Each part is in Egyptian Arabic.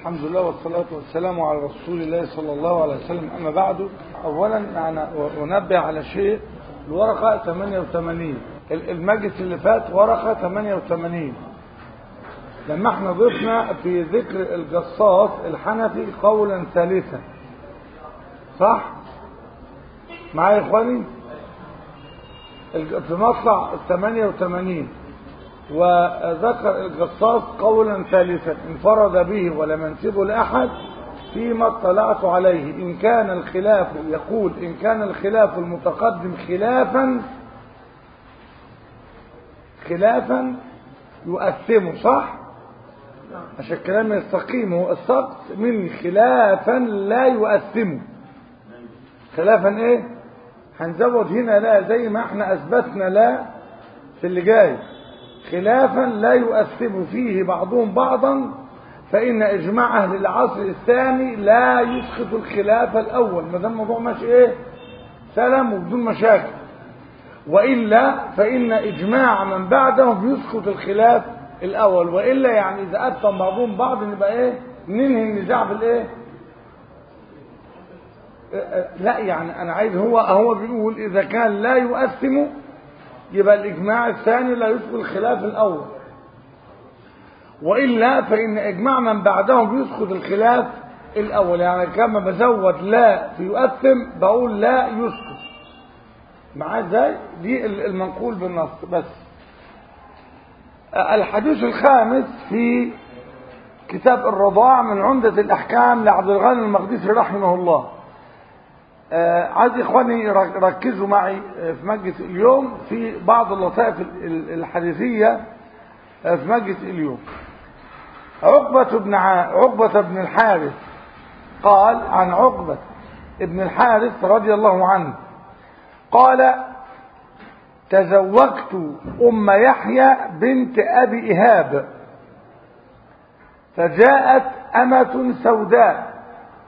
الحمد لله والصلاة والسلام على رسول الله صلى الله عليه وسلم أما بعد أولا أنا أنبه على شيء الورقة 88 المجلس اللي فات ورقة 88 لما احنا ضفنا في ذكر الجصاص الحنفي قولا ثالثا صح معايا يا اخواني في مطلع 88 وذكر الجصاص قولا ثالثا انفرد به ولم ينسبه لأحد فيما اطلعت عليه إن كان الخلاف يقول إن كان الخلاف المتقدم خلافا خلافا يؤثمه صح عشان الكلام يستقيم هو السقط من خلافا لا يؤثمه خلافا ايه هنزود هنا لا زي ما احنا اثبتنا لا في اللي جاي خلافا لا يؤثم فيه بعضهم بعضا فإن إجماع أهل العصر الثاني لا يسقط الخلاف الأول ما دام الموضوع ماشي إيه سلام وبدون مشاكل وإلا فإن إجماع من بعدهم يسقط الخلاف الأول وإلا يعني إذا أتم بعضهم بعض نبقى إيه ننهي النزاع بالإيه لا يعني أنا عايز هو هو بيقول إذا كان لا يؤثم يبقى الإجماع الثاني لا يسقط الخلاف الأول وإلا فإن إجماع من بعدهم يسقط الخلاف الأول يعني كما بزود لا في يؤثم بقول لا يسقط معاه ازاي دي المنقول بالنص بس الحديث الخامس في كتاب الرضاع من عمدة الأحكام لعبد الغني المقدسي رحمه الله آه عايز اخواني ركزوا معي في مجلس اليوم في بعض اللطائف الحديثية في مجلس اليوم عقبة بن عقبة بن الحارث قال عن عقبة ابن الحارث رضي الله عنه قال تزوجت أم يحيى بنت أبي إهاب فجاءت أمة سوداء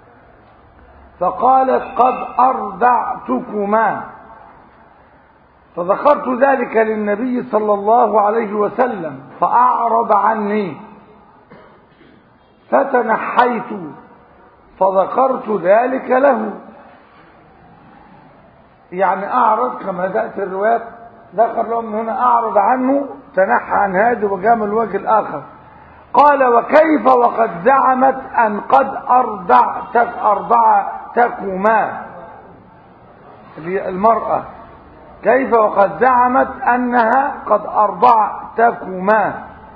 فقالت قد أرضعتكما فذكرت ذلك للنبي صلى الله عليه وسلم فأعرض عني فتنحيت فذكرت ذلك له يعني أعرض كما بدأت الروايات ذكر لهم من هنا أعرض عنه تنحى عن هذا وجام الوجه الآخر قال وكيف وقد زعمت أن قد أرضعتك أرضعتكما المرأة كيف وقد زعمت أنها قد أرضعتكما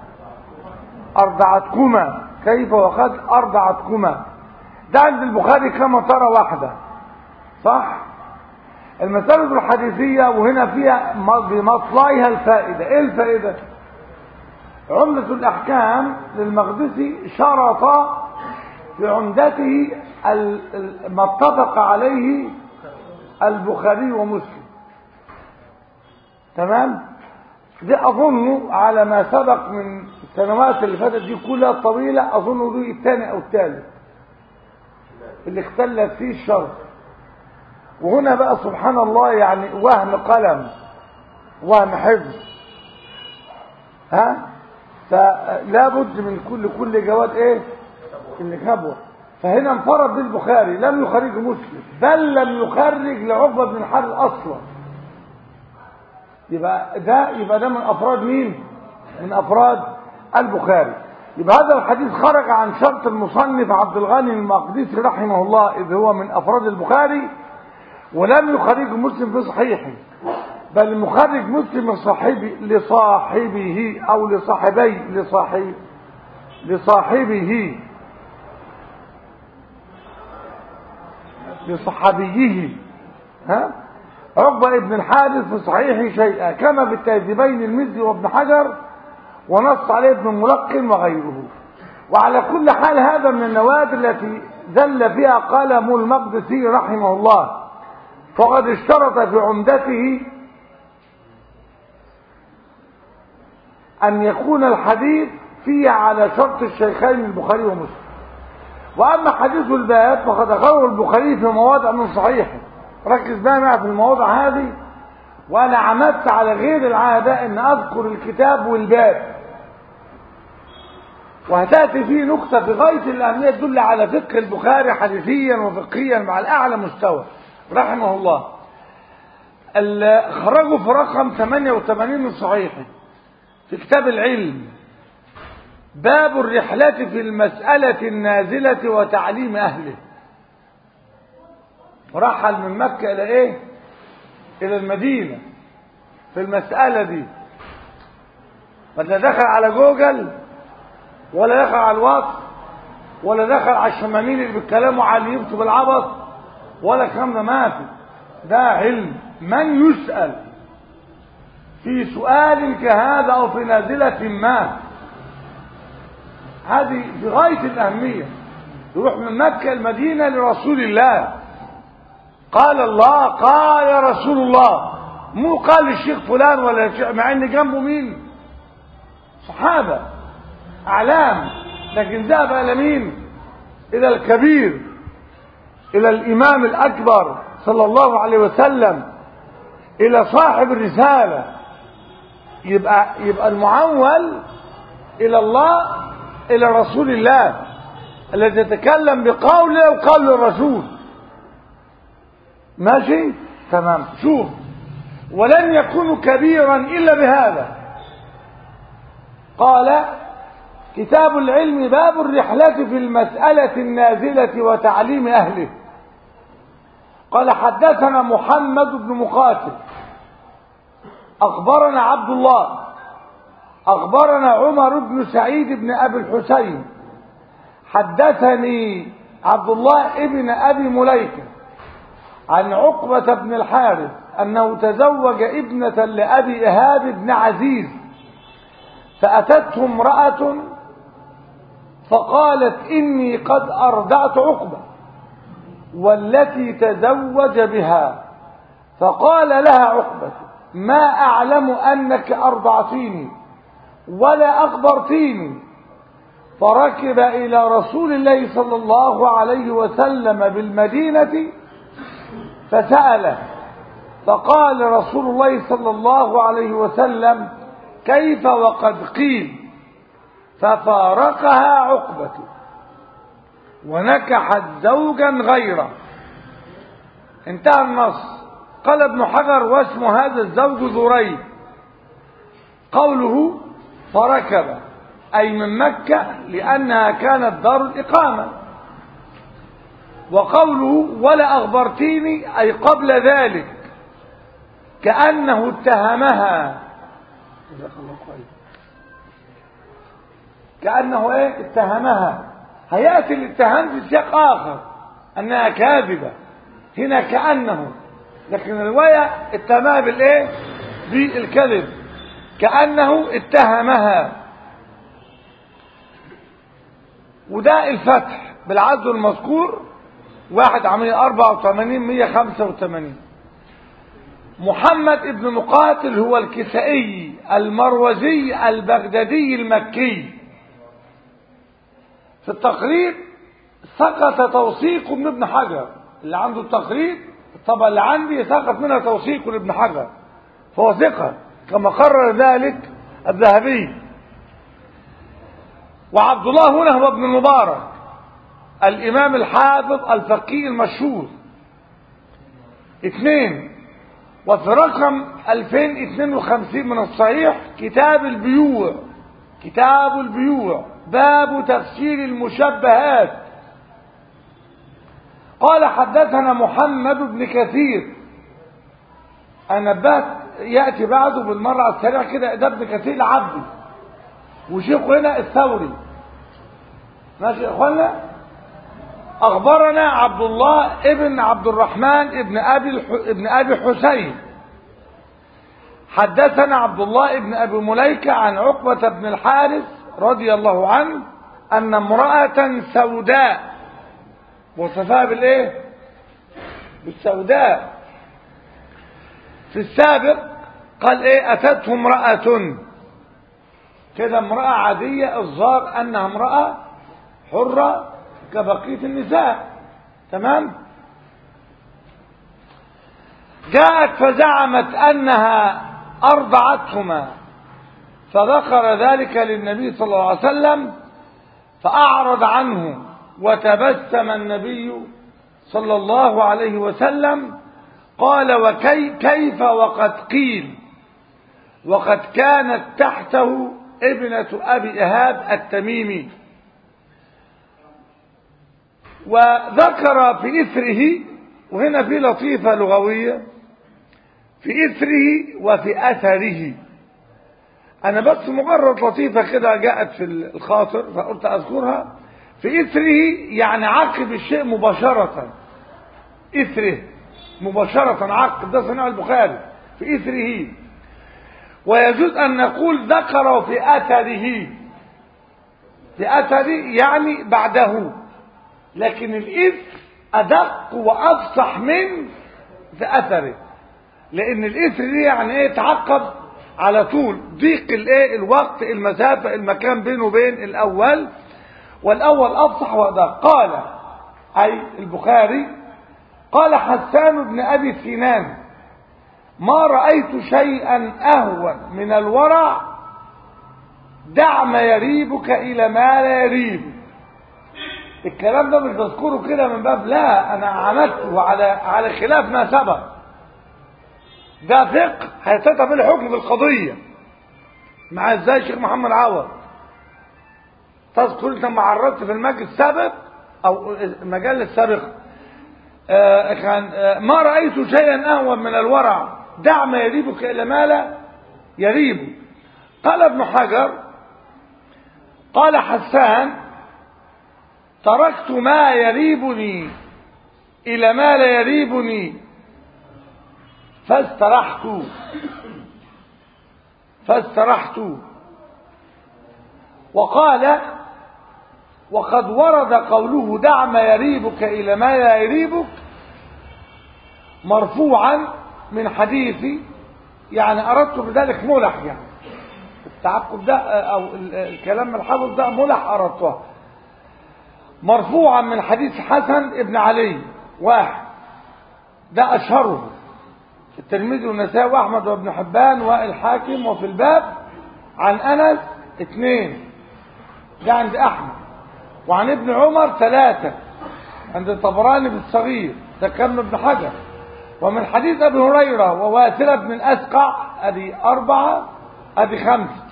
أرضعتكما كيف وقد أرضعتكما ده عند البخاري كما ترى واحدة صح المسألة الحديثية وهنا فيها بمطلعها الفائدة ايه الفائدة عمدة الأحكام للمقدسي شرط في عمدته ما اتفق عليه البخاري ومسلم تمام دي أظن على ما سبق من السنوات اللي فاتت دي كلها الطويلة أظن دي الثاني أو الثالث اللي اختلف فيه الشرط وهنا بقى سبحان الله يعني وهم قلم وهم حفظ ها فلا بد من كل كل جواد ايه اللي كبوه فهنا انفرد بالبخاري لم يخرج مسلم بل لم يخرج لعقبه بن الحارث اصلا يبقى ده يبقى ده من افراد مين من افراد البخاري يبقى هذا الحديث خرج عن شرط المصنف عبد الغني المقدسي رحمه الله اذ هو من افراد البخاري ولم يخرج مسلم في صحيحه بل مخرج مسلم لصاحبه لصاحبه او لصاحبي لصاحب لصاحبه لصحابيه ها عقبة ابن الحارث في صحيح شيئا كما في التهذيبين المزي وابن حجر ونص عليه ابن ملقن وغيره وعلى كل حال هذا من النوادر التي زل فيها قلم المقدسي رحمه الله فقد اشترط في عمدته أن يكون الحديث فيه على شرط الشيخين البخاري ومسلم وأما حديث الباب فقد أخره البخاري في مواضع من صحيحه ركز بقى معي في المواضع هذه وأنا عمدت على غير العادة أن أذكر الكتاب والباب وهتأتي فيه نقطة في غاية الأهمية تدل على فقه البخاري حديثيا وفقهيا مع الأعلى مستوى رحمه الله خرجوا في رقم 88 من صحيحه في كتاب العلم باب الرحلة في المسألة النازلة وتعليم أهله رحل من مكة إلى إيه إلى المدينة في المسألة دي فلا دخل على جوجل ولا دخل على الواتس ولا دخل على الشمامين اللي بيتكلموا على اللي يكتب العبط ولا الكلام ده ما في ده علم من يسأل في سؤال كهذا أو في نازلة ما هذه في غاية الأهمية يروح من مكة المدينة لرسول الله قال الله قال رسول الله مو قال الشيخ فلان ولا الشيخ مع ان جنبه مين صحابة اعلام لكن ذهب الى مين الى الكبير الى الامام الاكبر صلى الله عليه وسلم الى صاحب الرسالة يبقى يبقى المعول الى الله الى رسول الله الذي يتكلم بقوله وقول الرسول ماشي تمام شوف ولن يكون كبيرا إلا بهذا قال كتاب العلم باب الرحلة في المسألة النازلة وتعليم أهله قال حدثنا محمد بن مقاتل أخبرنا عبد الله أخبرنا عمر بن سعيد بن أبي الحسين حدثني عبد الله ابن أبي مليكة عن عقبة بن الحارث أنه تزوج ابنة لأبي إهاب بن عزيز فأتته امرأة فقالت إني قد أرضعت عقبة والتي تزوج بها فقال لها عقبة ما أعلم أنك أرضعتيني ولا أخبرتيني فركب إلى رسول الله صلى الله عليه وسلم بالمدينة فسأله فقال رسول الله صلى الله عليه وسلم كيف وقد قيل ففارقها عقبة ونكحت زوجا غيره انتهى النص قال ابن حجر واسم هذا الزوج ذريب قوله فركب أي من مكة لأنها كانت دار الإقامة وقوله ولا أخبرتيني أي قبل ذلك كأنه اتهمها كأنه ايه اتهمها هيأتي الاتهام في سياق آخر أنها كاذبة هنا كأنه لكن الرواية اتهمها بالايه بالكذب كأنه اتهمها وده الفتح بالعدد المذكور واحد عمية أربعة وثمانين مية خمسة وثمانين محمد ابن مقاتل هو الكسائي المروزي البغدادي المكي في التقريب سقط توثيق من ابن حجر اللي عنده التقريب الطبعة اللي عندي سقط منها توثيق لابن حجر فهو ثقة كما قرر ذلك الذهبي وعبد الله هنا هو ابن المبارك الإمام الحافظ الفقيه المشهور اثنين وفي رقم 2052 من الصحيح كتاب البيوع كتاب البيوع باب تفسير المشبهات قال حدثنا محمد بن كثير أنا نبهت يأتي بعده بالمرة على السريع كده ده ابن كثير العبدي وشيخه هنا الثوري ماشي يا اخوانا اخبرنا عبد الله ابن عبد الرحمن ابن ابي الح... ابن ابي حسين حدثنا عبد الله ابن ابي مليكه عن عقبه بن الحارث رضي الله عنه ان امراه سوداء وصفها بالايه بالسوداء في السابق قال ايه اتته امراه كده امراه عاديه الظاهر انها امراه حره كبقية النساء تمام جاءت فزعمت أنها أرضعتهما فذكر ذلك للنبي صلى الله عليه وسلم فأعرض عنه وتبسم النبي صلى الله عليه وسلم قال وكي كيف وقد قيل وقد كانت تحته ابنة أبي إهاب التميمي وذكر في إثره وهنا في لطيفة لغوية في إثره وفي أثره أنا بس مجرد لطيفة كده جاءت في الخاطر فقلت أذكرها في إثره يعني عقب الشيء مباشرة إثره مباشرة عقب ده صنع البخاري في إثره ويجوز أن نقول ذكره في أثره في أثره يعني بعده لكن الإثر أدق وأفصح من في أثره لأن الإثر دي يعني إيه تعقب على طول ضيق الايه الوقت المسافة المكان بينه وبين الأول والأول أفصح وأدق قال أي البخاري قال حسان بن أبي سنان ما رأيت شيئا أهون من الورع دع ما يريبك إلى ما لا يريبك الكلام ده مش بذكره كده من باب لا أنا عملته على على خلاف ما سبق ده فقه هيتتبع به الحكم بالقضية مع ازاي الشيخ محمد عوض تذكر انت لما عرضت في المجلس السابق او المجال السابق آه كان آه ما رأيت شيئا أهون من الورع دع ما يريبك إلى ما لا يريب قال ابن حجر قال حسان تركت ما يريبني إلى ما لا يريبني فاسترحت فاسترحت وقال وقد ورد قوله دع ما يريبك إلى ما لا يريبك مرفوعا من حديث يعني أردت بذلك ملح يعني التعقب ده أو الكلام الحافظ ده ملح أردته مرفوعا من حديث حسن ابن علي واحد ده أشهره الترمذي والنسائي وأحمد وابن حبان والحاكم وفي الباب عن أنس اثنين ده عند أحمد وعن ابن عمر ثلاثة عند الطبراني بالصغير ده كان ابن حجر ومن حديث ابي هريرة وواسلة بن الأسقع ادي أربعة ادي خمسة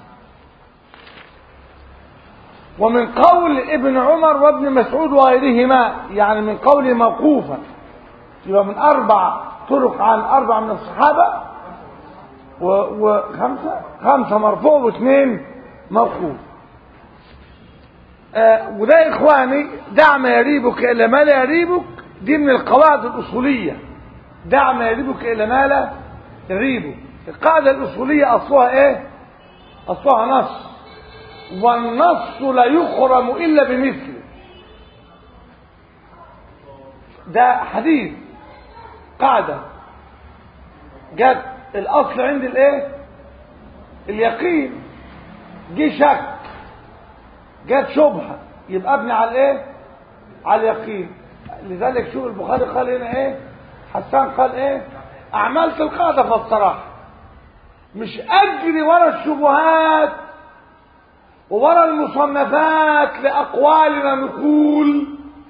ومن قول ابن عمر وابن مسعود وغيرهما يعني من قول موقوفا يبقى من أربع طرق عن أربع من الصحابة وخمسة خمسة مرفوع واثنين موقوف آه وده يا إخواني دع ما يريبك إلا ما لا يريبك دي من القواعد الأصولية دع ما يريبك إلا ما لا يريبك القاعدة الأصولية أصلها إيه أصلها نص والنص لا يخرم إلا بمثله ده حديث قاعدة جت الأصل عند الإيه اليقين جه شك جت شبهة يبقى ابني على الإيه على اليقين لذلك شوف البخاري قال هنا إيه حسان قال إيه أعملت القاعدة فالصراحة مش أجري ورا الشبهات وورا المصنفات لأقوالنا نقول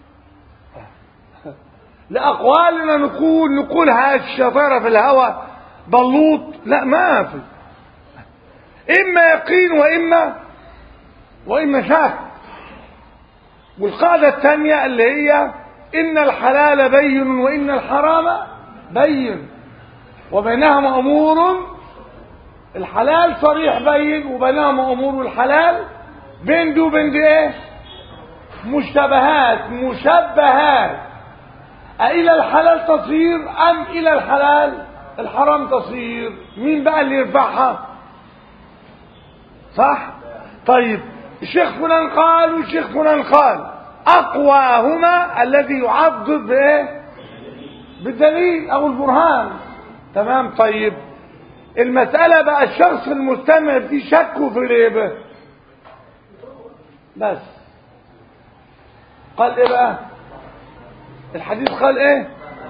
لأقوالنا نقول نقول هاش شطارة في الهوى بلوط لا ما في إما يقين وإما وإما شك والقاعدة الثانية اللي هي إن الحلال بين وإن الحرام بين وبينهما أمور الحلال صريح بين وبينهما أمور الحلال بين دي وبين دي إيه مشتبهات مشبهات أإلى الحلال تصير أم إلى الحلال الحرام تصير مين بقى اللي يرفعها صح طيب الشيخ فلان قال والشيخ فلان قال أقواهما الذي يعضد بإيه بالدليل أو البرهان تمام طيب المسألة بقى الشخص المستمع دي شكه في ريبه بس قال ايه بقى الحديث قال ايه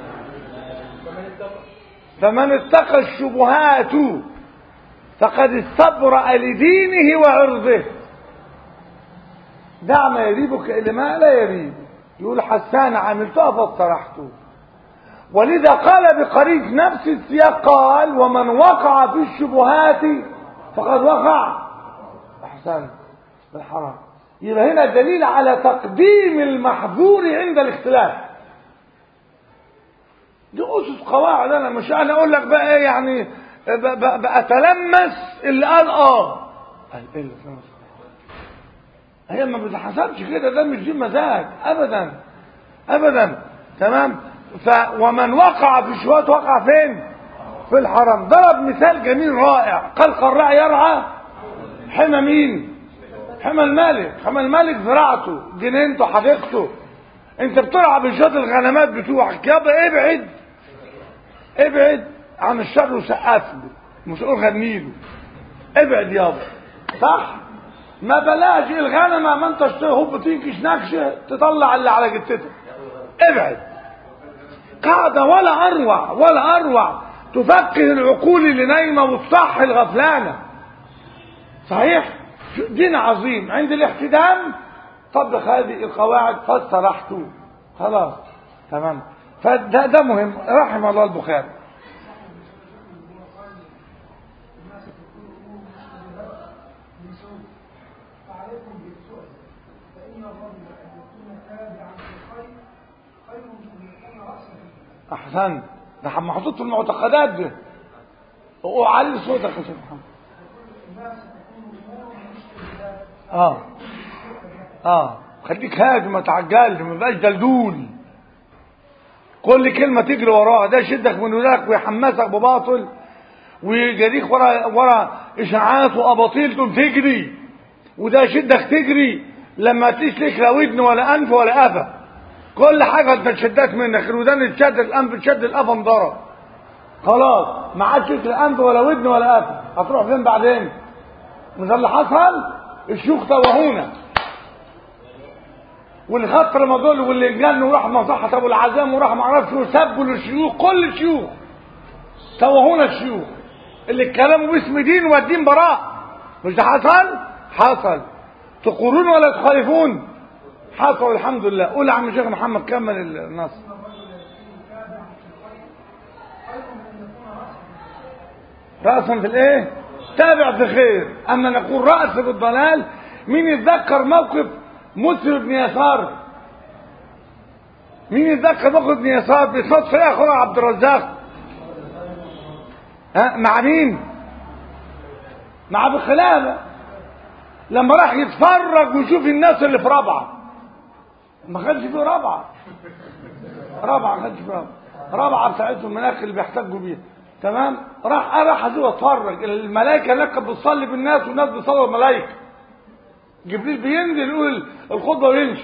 فمن اتقى الشبهات فقد استبرأ لدينه وعرضه دع ما يريبك الى ما لا يريب يقول حسان عملتها فاصطلحته ولذا قال بقريب نفس السياق قال ومن وقع في الشبهات فقد وقع احسن بالحرام يبقى هنا دليل على تقديم المحظور عند الاختلاف دي اسس قواعد انا مش انا اقول لك بقى ايه يعني بأتلمس اللي قال اه قال ايه اللي تلمس هي ما بتحسبش كده ده مش دي مزاج ابدا ابدا تمام ف ومن وقع في الشهوات وقع فين في الحرم ضرب مثال جميل رائع قال قراء يرعى حمى مين حمى الملك حمى الملك زراعته جنينته حديقته انت بترعى بشوط الغنمات بتوعك يابا ابعد ابعد عن الشر وسقف له مش قول غني له ابعد يابا صح ما بلاش الغنمه ما انت هوب تيجي نكشه تطلع اللي على جتتك ابعد قاعدة ولا أروع ولا أروع تفقه العقول اللي نايمة وتصحي الغفلانة صحيح دين عظيم عند الاحتدام طبق هذه القواعد فاسترحتوا خلاص تمام فده ده مهم رحم الله البخاري احسن ده محطوط في المعتقدات ده وعلي صوتك يا شيخ محمد اه اه خليك هادي ما تعجلش ما تبقاش دلدول كل كلمة تجري وراها ده يشدك من وراك ويحمسك بباطل ويجريك ورا ورا اشاعات واباطيل تقوم تجري وده يشدك تجري لما تلاقيش لك لا ودن ولا انف ولا قفا كل حاجة انت اتشدت منك الودان اتشد الانف اتشد القفا انضرب خلاص ما عادش لك لا انف ولا ودن ولا قفا هتروح فين بعدين مش ده اللي حصل الشيوخ توهونا واللي خط رمضان واللي انجن وراح مصحة ابو العزام وراح ما اعرفش وسبوا للشيوخ كل الشيوخ توهونا الشيوخ اللي اتكلموا باسم دين والدين براء مش ده حصل حصل تقولون ولا تخالفون حصل الحمد لله قول يا عم شيخ محمد كمل النص رأسا في الايه تابع في خير اما نقول رأس في الضلال مين يتذكر موقف مسر بن يسار مين يتذكر موقف ابن يسار بيصوت في اخر عبد الرزاق ها مع مين مع ابو خلافه لما راح يتفرج ويشوف الناس اللي في رابعه ما كانش فيه رابعه رابعه ما كانش فيه رابعه رابعه بتاعتهم المناخ اللي بيحتاجوا بيها تمام راح راح اشوف اتفرج الملائكه هناك كانت بتصلي بالناس والناس بتصلي الملائكه جبريل بينزل يقول الخطبه ويمشي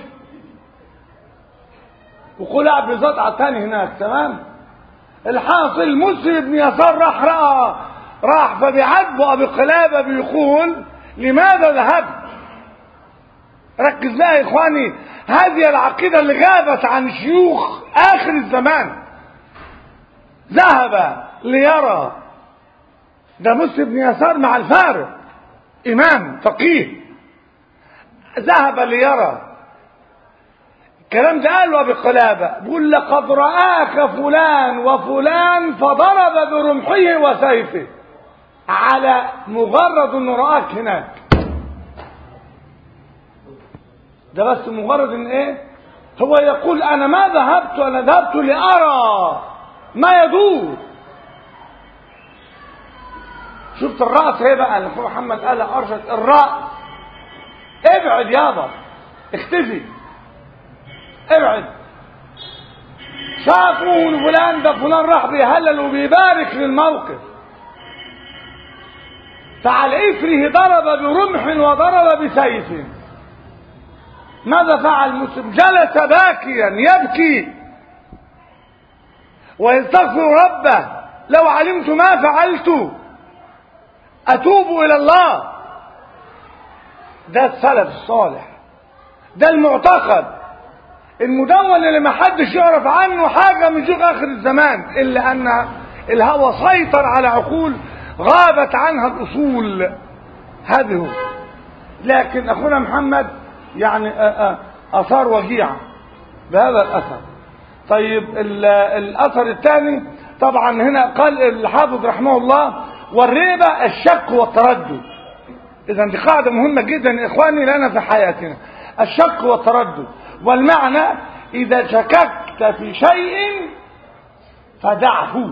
وقول قاعد بيزات على الثاني هناك تمام الحاصل مسلم بن يسار راح راى راح فبيعاتبه ابي قلابه بيقول لماذا ذهبت ركز بقى يا اخواني هذه العقيده اللي غابت عن شيوخ اخر الزمان ذهب ليرى ده مسلم بن يسار مع الفارق امام فقيه ذهب ليرى الكلام ده قاله ابي قلابه بيقول لقد راك فلان وفلان فضرب برمحه وسيفه على مجرد انه راك هناك ده بس مجرد ان ايه هو يقول انا ما ذهبت انا ذهبت لارى ما يدور شفت الراس ايه بقى اللي محمد قال ارشد الراس ابعد يابا اختفي ابعد شافوا ان فلان ده فلان راح بيهلل وبيبارك للموقف فعلى اثره ضرب برمح وضرب بسيف ماذا فعل مسلم جلس باكيا يبكي ويستغفر ربه لو علمت ما فعلت اتوب الى الله ده السلف الصالح ده المعتقد المدون اللي ما حدش يعرف عنه حاجة من شيوخ آخر الزمان إلا أن الهوى سيطر على عقول غابت عنها الأصول هذه هو لكن أخونا محمد يعني آه، آه، اثار وجيعه بهذا الاثر طيب ال- الاثر الثاني طبعا هنا قال الحافظ رحمه الله والريبه الشك والتردد اذا دي قاعده مهمه جدا يا اخواني لنا في حياتنا الشك والتردد والمعنى اذا شككت في شيء فدعه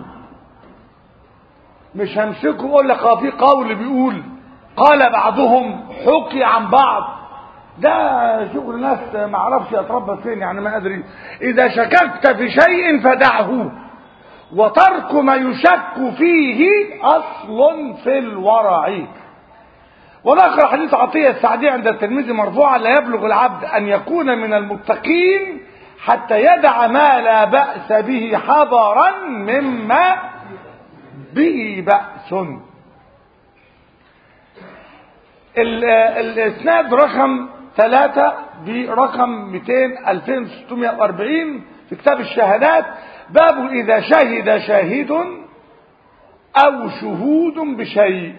مش همسكه واقول لك اه في قول بيقول قال بعضهم حكي عن بعض ده شغل ناس ما اعرفش اتربى فين يعني ما ادري اذا شككت في شيء فدعه وترك ما يشك فيه اصل في الورع ونقرا حديث عطيه السعدي عند الترمذي مرفوعا لا يبلغ العبد ان يكون من المتقين حتى يدع ما لا باس به حذرا مما به بأس ال- الاسناد رقم ثلاثة برقم 200 2640 في كتاب الشهادات باب إذا شهد شاهد أو شهود بشيء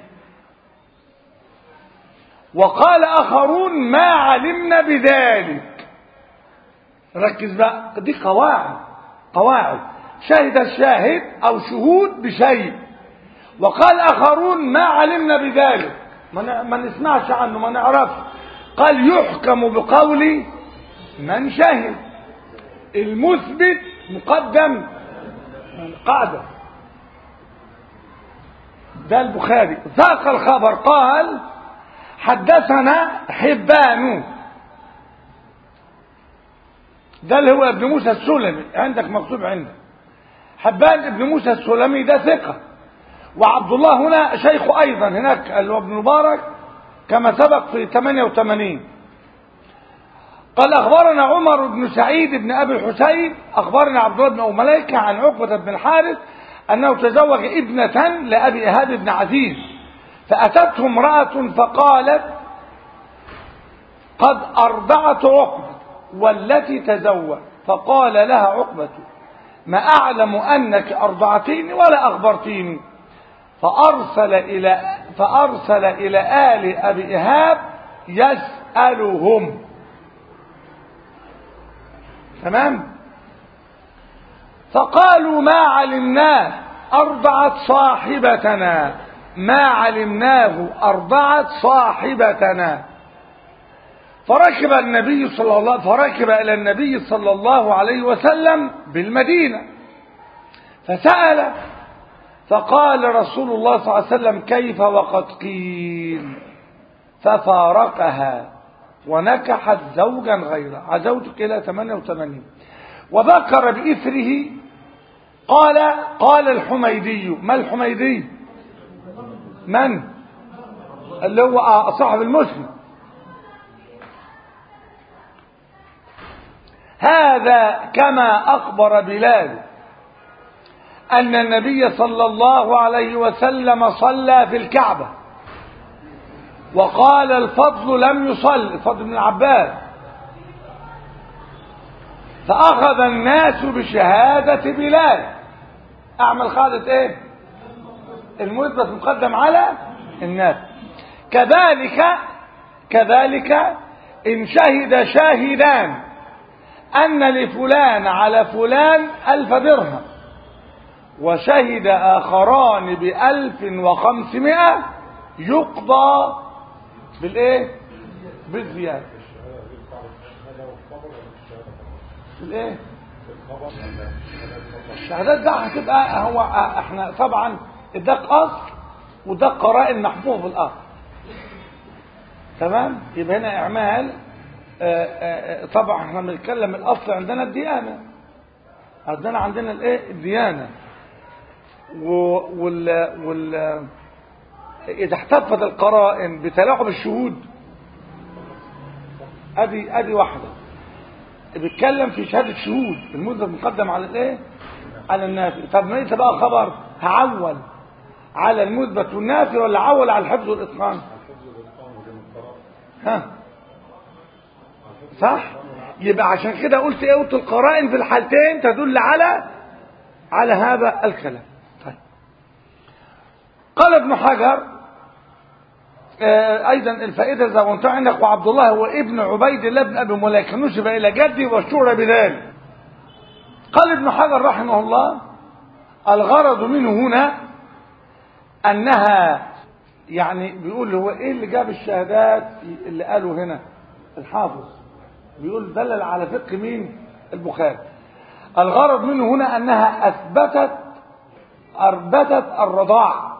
وقال آخرون ما علمنا بذلك ركز بقى دي قواعد قواعد شهد الشاهد أو شهود بشيء وقال آخرون ما علمنا بذلك ما ن- ما نسمعش عنه ما نعرفش قال يحكم بقول من شهد المثبت مقدم قاعدة ده البخاري ذاق الخبر قال حدثنا حبان ده اللي هو ابن موسى السلمي عندك مكتوب عندك حبان ابن موسى السلمي ده ثقة وعبد الله هنا شيخ أيضا هناك اللي هو ابن مبارك كما سبق في 88 قال أخبرنا عمر بن سعيد بن أبي الحسين أخبرنا عبد الله بن أبي مليكة عن عقبة بن الحارث أنه تزوج ابنة لأبي إيهاب بن عزيز فأتته امرأة فقالت قد أرضعت عقبة والتي تزوج فقال لها عقبة ما أعلم أنك أرضعتيني ولا أخبرتيني فأرسل إلى فأرسل إلى آل أبي إيهاب يسألهم تمام فقالوا ما علمناه أرضعت صاحبتنا ما علمناه أرضعت صاحبتنا فركب النبي صلى الله فركب إلى النبي صلى الله عليه وسلم بالمدينة فسأل فقال رسول الله صلى الله عليه وسلم كيف وقد قيل ففارقها ونكحت زوجا غيره عزوتك إلى 88 وذكر بإثره قال قال الحميدي ما الحميدي من اللي هو صاحب المسلم هذا كما أخبر بلال أن النبي صلى الله عليه وسلم صلى في الكعبة وقال الفضل لم يصل الفضل بن العباس فأخذ الناس بشهادة بلال أعمل قاعدة إيه المثبت مقدم على الناس كذلك كذلك إن شهد شاهدان أن لفلان على فلان ألف درهم وشهد آخران بألف وخمسمائة يقضى بالإيه بالزيادة بالإيه الشهادات ده هتبقى هو احنا طبعا ده اصل وده قرائن محفوظ في الاصل تمام يبقى هنا اعمال آآ آآ طبعا احنا بنتكلم الاصل عندنا الديانه عندنا عندنا الايه الديانه وال وال اذا احتفت القرائن بتلاعب الشهود ادي ادي واحده بيتكلم في شهاده شهود المثبت مقدم على الايه على النافي طب ما انت بقى خبر هعول على المثبت والنافي ولا عول على الحفظ والاتقان ها صح يبقى عشان كده قلت ايه قلت القرائن في الحالتين تدل على على هذا الكلام طيب قال ابن حجر آه، ايضا الفائده زي ما قلت عندك وعبد الله هو ابن عبيد الله بن ابي مليكه نسب الى جدي واشتهر بذلك قال ابن حجر رحمه الله الغرض منه هنا انها يعني بيقول هو ايه اللي جاب الشهادات اللي قالوا هنا الحافظ بيقول دلل على فقه مين البخاري الغرض منه هنا انها اثبتت اربتت الرضاع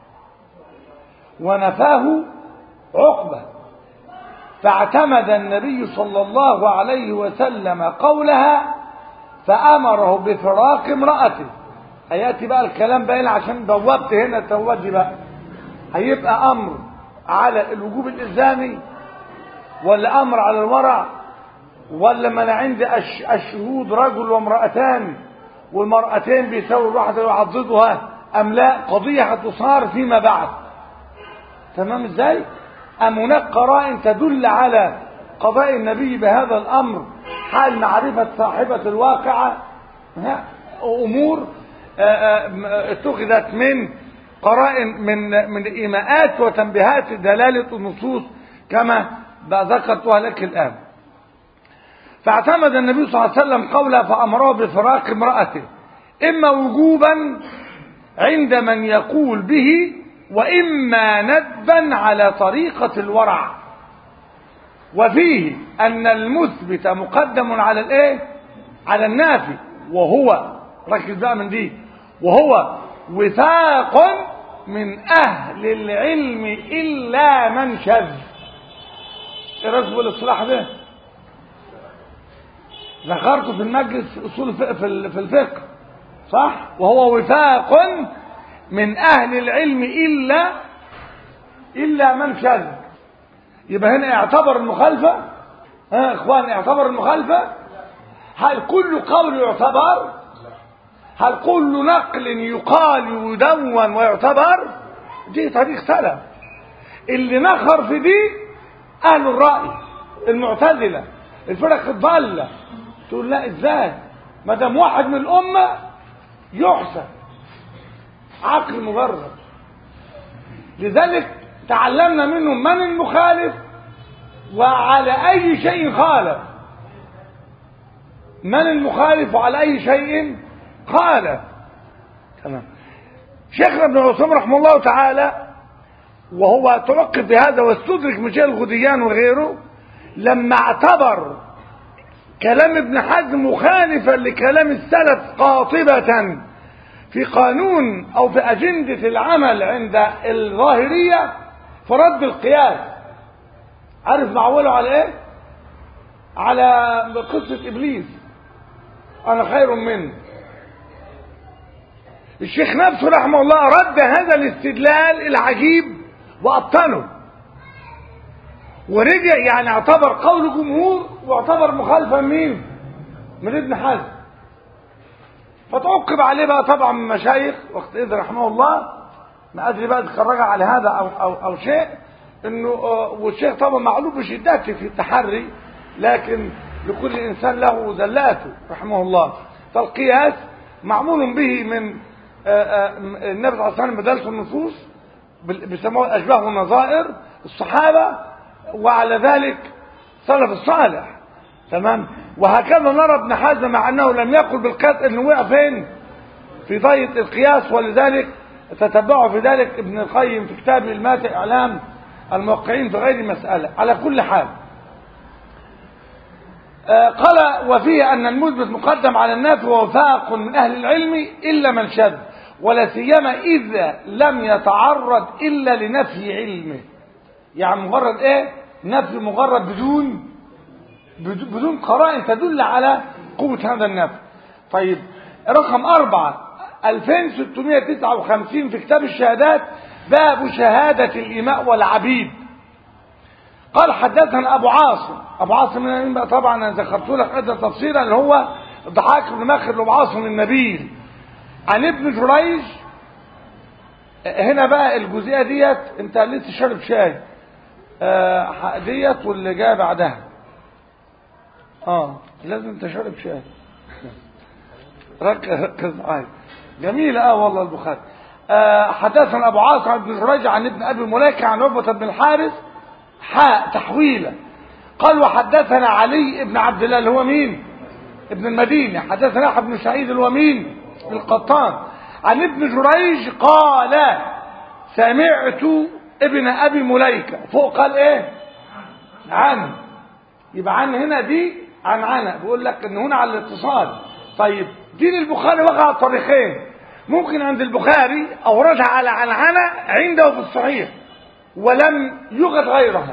ونفاه عقبه فاعتمد النبي صلى الله عليه وسلم قولها فامره بفراق امراته هياتي بقى الكلام بقى هنا عشان بوبت هنا توجي بقى هيبقى امر على الوجوب الالزامي ولا امر على الورع ولا ما انا عندي أش- الشهود رجل وامرأتان والمرأتين بيساوي الواحدة ويعضدها ام لا قضية هتصار فيما بعد تمام ازاي ام هناك قرائن تدل على قضاء النبي بهذا الامر حال معرفة صاحبة الواقعة ها، امور آه، آه، م- آه، اتخذت من قرائن من من ايماءات وتنبيهات دلالة النصوص كما ذكرتها لك الان فاعتمد النبي صلى الله عليه وسلم قوله فأمره بفراق امرأته إما وجوبا عند من يقول به وإما ندبا على طريقة الورع وفيه أن المثبت مقدم على الإيه؟ على النافي وهو ركز بقى من دي وهو وثاق من أهل العلم إلا من شذ إيه رأيكم بالاصطلاح ده؟ ذكرته في المجلس اصول الفقه في ال- في الفقه صح وهو وفاق من اهل العلم الا الا من شذ يبقى هنا اعتبر المخالفه ها اخوان اعتبر المخالفه هل كل قول يعتبر هل كل نقل يقال يدون ويعتبر دي طريق سلف اللي نخر في دي اهل الراي المعتزله الفرق الضاله تقول لا ازاي ما دام واحد من الامه يحسن عقل مجرد لذلك تعلمنا منه من المخالف وعلى اي شيء خالف من المخالف وعلى اي شيء خالف تمام شيخنا ابن عثمان رحمه الله تعالى وهو توقف بهذا واستدرك مشايخ الغديان وغيره لما اعتبر كلام ابن حزم مخالفا لكلام السلف قاطبة في قانون او في اجندة العمل عند الظاهرية فرد القياس عارف معوله على ايه على قصة ابليس انا خير منه الشيخ نفسه رحمه الله رد هذا الاستدلال العجيب وابطله ورجع يعني اعتبر قول الجمهور واعتبر مخالفا مين من ابن حزم فتعقب عليه بقى طبعا من مشايخ وقت اذ رحمه الله ما ادري بقى تخرج على هذا او او او شيء انه آه، والشيخ طبعا معلوم بشدته في التحري لكن لكل انسان له زلاته رحمه الله فالقياس معمول به من آه، آه، النبي صلى الله عليه وسلم بدلته النصوص بال- بيسموه الاشباه والنظائر الصحابه وعلى ذلك سلف الصالح تمام وهكذا نرى ابن حزم مع انه لم يقل بالقياس انه وقع فين في ضية القياس ولذلك تتبعه في ذلك ابن القيم في كتابه الماتع اعلام الموقعين في غير مسألة على كل حال آه، قال وفيه أن المثبت مقدم على النافي ووفاق من أهل العلم إلا من شذ ولا سيما إذا لم يتعرض إلا لنفي علمه يعني مجرد إيه نفي مجرد بدون بد- بدون قرائن تدل على قوة هذا النفي طيب رقم أربعة 2659 في كتاب الشهادات باب شهادة الإماء والعبيد قال حدثنا أبو عاصم أبو عاصم من مين بقى طبعا أنا ذكرت لك أدى تفصيلا اللي هو ضحاك بن مخر أبو عاصم النبيل عن ابن جريج هنا بقى الجزئية ديت أنت لسه شارب شاي آه، ديت واللي جاي بعدها اه لازم انت شارب شاي ركز ركز معايا جميلة اه والله البخاري آه، حدثنا ابو عاصم بن جريج عن ابن ابي مليكه عن عقبه بن الحارث حاء تحويلا قال وحدثنا علي بن عبد الله اللي هو مين ابن المدينه حدثنا يحيى بن سعيد اللي هو مين القطان عن ابن جريج قال سمعت ابن ابي مليكه فوق قال ايه عن يبقى عن هنا دي عن عنا بيقول لك ان هنا على الاتصال طيب دين البخاري وقع على الطريقين ممكن عند البخاري اوردها على عنعنه عنده في الصحيح ولم يوجد غيرها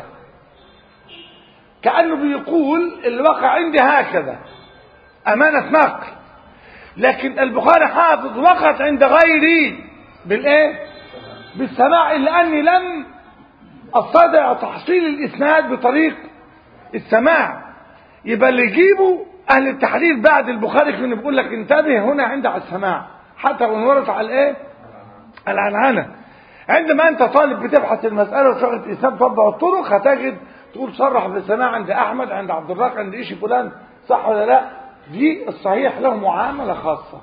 كانه بيقول اللي وقع عندي هكذا امانه نقل لكن البخاري حافظ وقعت عند غيري بالايه بالسماع الا اني لم استطع تحصيل الاسناد بطريق السماع يبقى اللي يجيبوا اهل التحرير بعد البخاري كانوا بيقول لك انتبه هنا عند على السماع حتى وان ورد على الايه العنعنه عندما انت طالب بتبحث المساله وشغله اسناد تطبع الطرق هتجد تقول صرح بالسماع عند احمد عند عبد الرزاق عند ايش فلان صح ولا لا دي الصحيح له معامله خاصه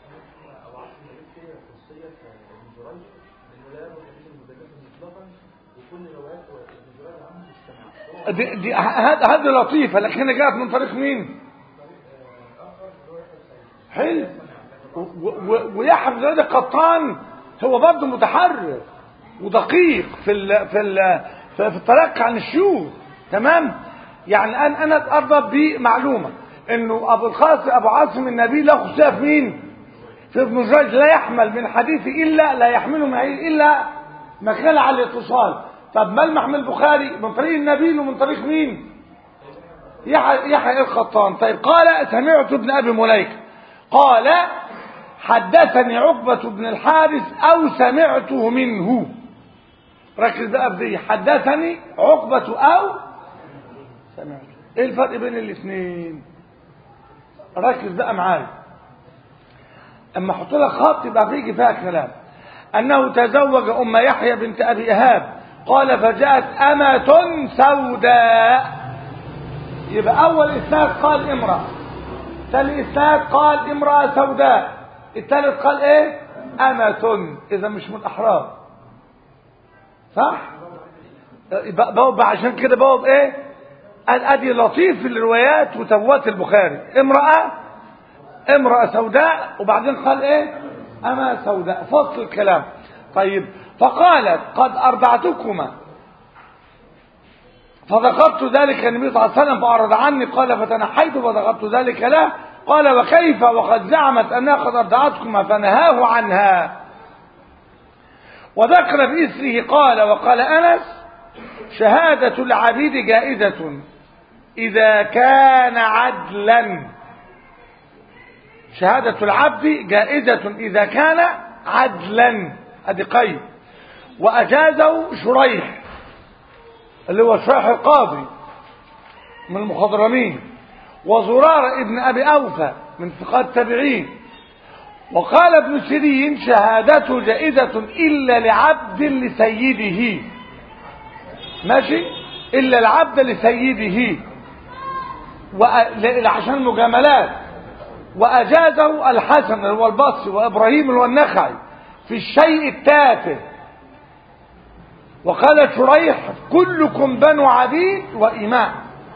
دي, دي هذه لطيفه لكن جاءت من طريق مين حلو ويحيى بن زيد القطان هو برضه متحرر ودقيق في ال في ال في التلقي عن الشيوخ تمام يعني انا انا اتقرب بمعلومه انه ابو القاسم ابو عاصم النبي له خصوصيه في مين في ابن جريج لا يحمل من حديثه الا لا يحمله معي الا ما كان على الاتصال طب ملمح من البخاري من طريق النبي ومن طريق مين يحيى يحيى الخطان طيب قال سمعت ابن ابي مليكه قال حدثني عقبة بن الحارث أو سمعته منه ركز بقى بدي حدثني عقبة أو سمعته إيه الفرق بين الاثنين ركز بقى معايا أما أحط لك خط يبقى فيجي فيها كلام أنه تزوج أم يحيى بنت أبي إيهاب قال فجاءت أمة سوداء يبقى أول إسناد قال امرأة ثاني إسناد قال امرأة سوداء الثالث قال إيه أمة إذا مش من الأحرار صح بوب عشان كده بوب إيه قال أدي لطيف في الروايات وتبوات البخاري امرأة امرأة سوداء وبعدين قال إيه أما سوداء فصل الكلام طيب فقالت قد أرضعتكما فذكرت ذلك النبي صلى الله عليه وسلم فأعرض عني قال فتنحيت فذكرت ذلك له قال وكيف وقد زعمت أنها قد أرضعتكما فنهاه عنها وذكر بإسره قال وقال أنس شهادة العبيد جائزة إذا كان عدلا شهادة العبد جائزة إذا كان عدلا أدي قيد وأجازه شريح اللي هو شريح القاضي من المخضرمين وزرار ابن أبي أوفى من ثقات التابعين وقال ابن سيرين شهادته جائزة إلا لعبد لسيده ماشي إلا العبد لسيده عشان المجاملات وأجازه الحسن اللي هو البصري وإبراهيم اللي هو النخعي في الشيء التافه وقال شريح كلكم بنو عبيد وإماء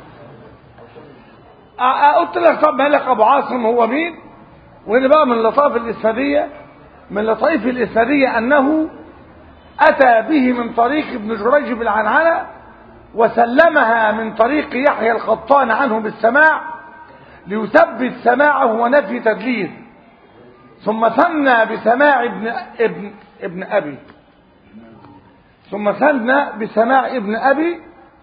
قلت لك طب مالك أبو عاصم هو مين وهنا بقى من اللطائف الإسنادية من اللطائف الإسنادية أنه أتى به من طريق ابن جريج بالعنعنة وسلمها من طريق يحيى القطان عنه بالسماع ليثبت سماعه ونفي تدليس ثم ثنى بسماع ابن ابن ابن ابي ثم ثنى بسماع ابن ابي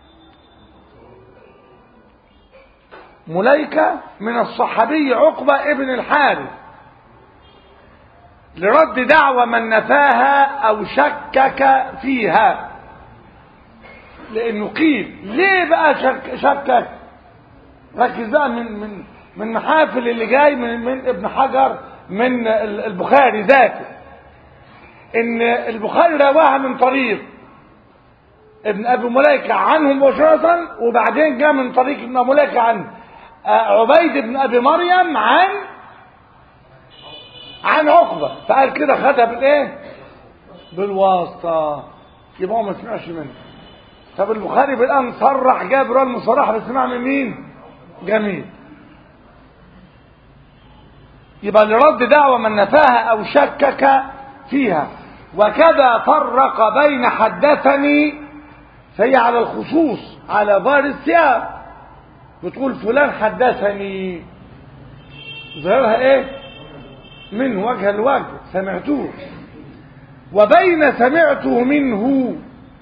مليكة من الصحابي عقبة ابن الحارث لرد دعوة من نفاها او شكك فيها لانه قيل ليه بقى شك شكك ركز بقى من من من محافل اللي جاي من من ابن حجر من البخاري ذاته ان البخاري رواها من طريق ابن ابي مليكه عنه مباشره وبعدين جاء من طريق ابن ابي مليكه عن عبيد بن ابي مريم عن عن عقبه فقال كده خدها بالايه بالواسطة يبقى هو ما سمعش منه طب البخاري بالآن صرح جاب رواية المصرحة بسمع من مين جميل يبقى لرد دعوة من نفاها أو شكك فيها وكذا فرق بين حدثني فهي على الخصوص على ظاهر السياق بتقول فلان حدثني ظاهرها ايه من وجه الوجه سمعتوه وبين سمعته منه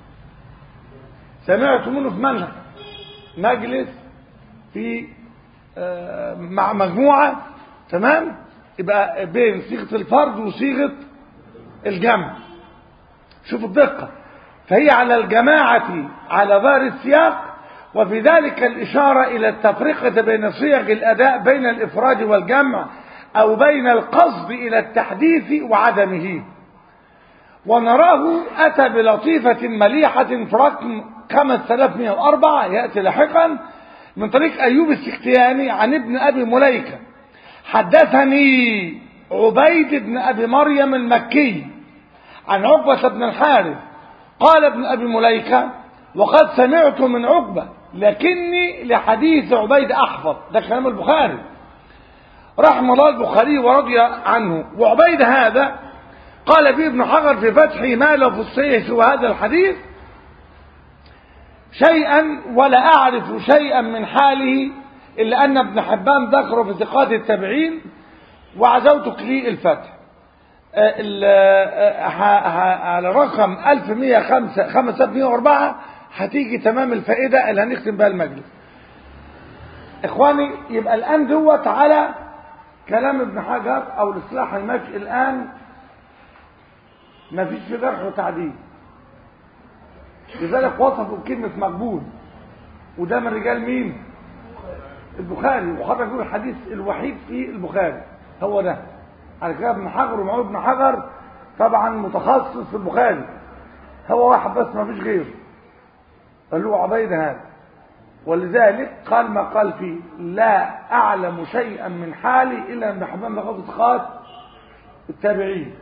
سمعت منه في منهج مجلس في آه مع مجموعة تمام يبقى بين صيغة الفرد وصيغة الجمع شوف الدقة فهي على الجماعة على ظاهر السياق وفي ذلك الإشارة إلى التفرقة بين صيغ الأداء بين الإفراد والجمع أو بين القصد إلى التحديث وعدمه ونراه أتى بلطيفة مليحة في رقم 5304 يأتي لاحقا من طريق أيوب السختياني عن ابن أبي مليكة حدثني عبيد بن أبي مريم المكي عن عقبة بن الحارث قال ابن أبي مليكة وقد سمعت من عقبة لكني لحديث عبيد أحفظ ده كلام البخاري رحم الله البخاري ورضي عنه وعبيد هذا قال فيه ابن حجر في فتحه ما له في الصحيح سوى هذا الحديث شيئا ولا أعرف شيئا من حاله إلا أن ابن حبان ذكره في ثقات التابعين وعزوتك لي الفتح على رقم 1104 هتيجي تمام الفائدة اللي هنختم بها المجلس إخواني يبقى الآن دوت على كلام ابن حجر أو الإصلاح الماشي الآن ما فيش في جرح وتعديل لذلك وصفوا بكلمة مقبول وده من رجال مين البخاري وحضرتك يقول الحديث الوحيد في البخاري هو ده على كده ابن حجر ومعود ابن حجر طبعا متخصص في البخاري هو واحد بس ما فيش غيره قال له عبيد هذا ولذلك قال ما قال فيه لا أعلم شيئا من حالي إلا أن حبان لغض خاط التابعين